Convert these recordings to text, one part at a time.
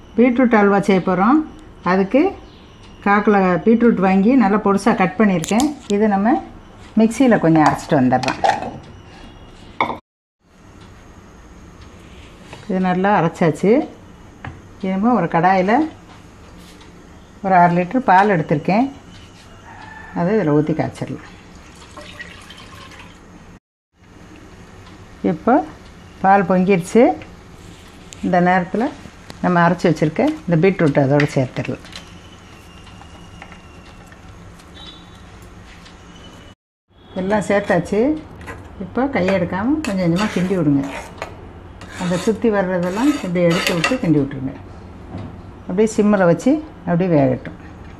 beetroot halwa செய்ய போகிறோம் அதுக்கு காக்கில் பீட்ரூட் வாங்கி நல்லா பொடிசாக கட் பண்ணியிருக்கேன் இதை நம்ம மிக்சியில் கொஞ்சம் அரைச்சிட்டு வந்துடுறோம் இது நல்லா அரைச்சாச்சு இனிமேல் ஒரு கடாயில் ஒரு அரை லிட்டர் பால் எடுத்திருக்கேன் அதை இதில் ஊற்றி காய்ச்சிடலாம் இப்போ பால் பொங்கிடுச்சு இந்த நேரத்தில் நம்ம அரைச்சி வச்சுருக்க இந்த பீட்ரூட் அதோடு சேர்த்துடலாம் எல்லாம் சேர்த்தாச்சு இப்போ கையை எடுக்காமல் கொஞ்சம் கொஞ்சமாக கிண்டி விடுங்க அந்த சுற்றி வர்றதெல்லாம் இப்படி எடுத்து விட்டு கிண்டி விட்ருங்க அப்படியே சிம்மில் வச்சு அப்படியே வேகட்டும்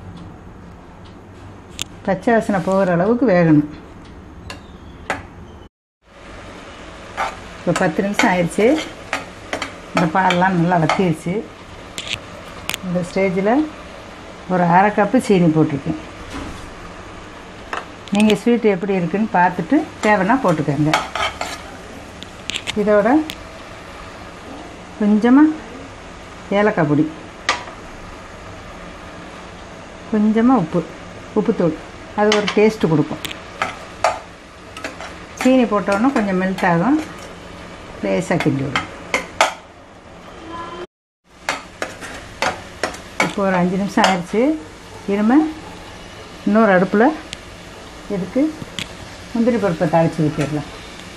பச்சை வாசனை போகிற அளவுக்கு வேகணும் இப்போ பத்து நிமிஷம் ஆயிடுச்சு இந்த பாலெலாம் நல்லா வத்திடுச்சு இந்த ஸ்டேஜில் ஒரு அரை கப்பு சீனி போட்டிருக்கேன் நீங்கள் ஸ்வீட் எப்படி இருக்குன்னு பார்த்துட்டு தேவைன்னா போட்டுக்கோங்க இதோட கொஞ்சமாக ஏலக்காய் பொடி கொஞ்சமாக உப்பு உப்புத்தூள் அது ஒரு டேஸ்ட்டு கொடுக்கும் சீனி போட்டோன்னா கொஞ்சம் மெல்ட் ஆகும் லேசாக கிண்டி விடும் இப்போ ஒரு அஞ்சு நிமிஷம் ஆயிடுச்சு இனிமேல் இன்னொரு அடுப்பில் இதுக்கு முந்திரி பருப்பை தாளித்து ஊற்றிடலாம்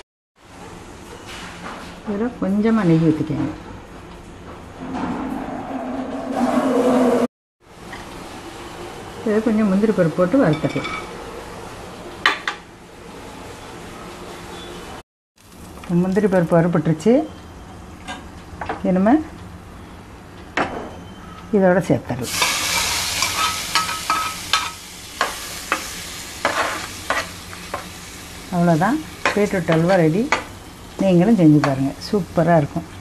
இதில் கொஞ்சமாக நெய் ஊற்றிக்கங்க இதை கொஞ்சம் முந்திரி பருப்பு போட்டு வறுத்துக்கலாம் முந்திரி பருப்பு வறுபட்டுருச்சு இனிமேல் இதோட சேர்த்துடலாம் அவ்வளோதான் பீட்ரூட் அல்வா ரெடி நீங்களும் செஞ்சு பாருங்கள் சூப்பராக இருக்கும்